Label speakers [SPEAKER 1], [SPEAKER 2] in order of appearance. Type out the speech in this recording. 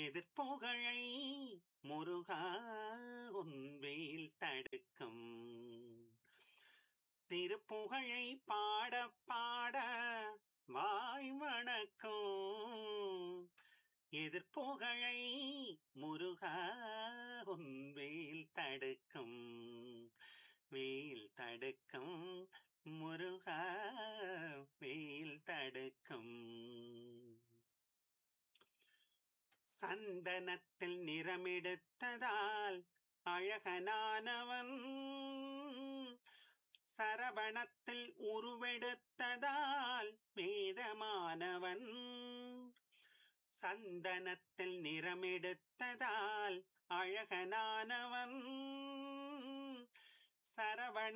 [SPEAKER 1] எதிர்ப்புகழை முருகா உன்வேல் தடுக்கும் திருப்புகழை பாட பாட வாய் வணக்கும் எதிர்ப்புகழை முருகா உன்வேல் தடுக்கும் வேல் தடுக்கும் முருகா வேல் தடுக்கும் சந்தனத்தில் நிறமெடுத்ததால் அழகனானவன் சரவணத்தில் உருவெடுத்ததால் வேதமானவன் சந்தனத்தில் நிறமெடுத்ததால் அழகனானவன் சரவண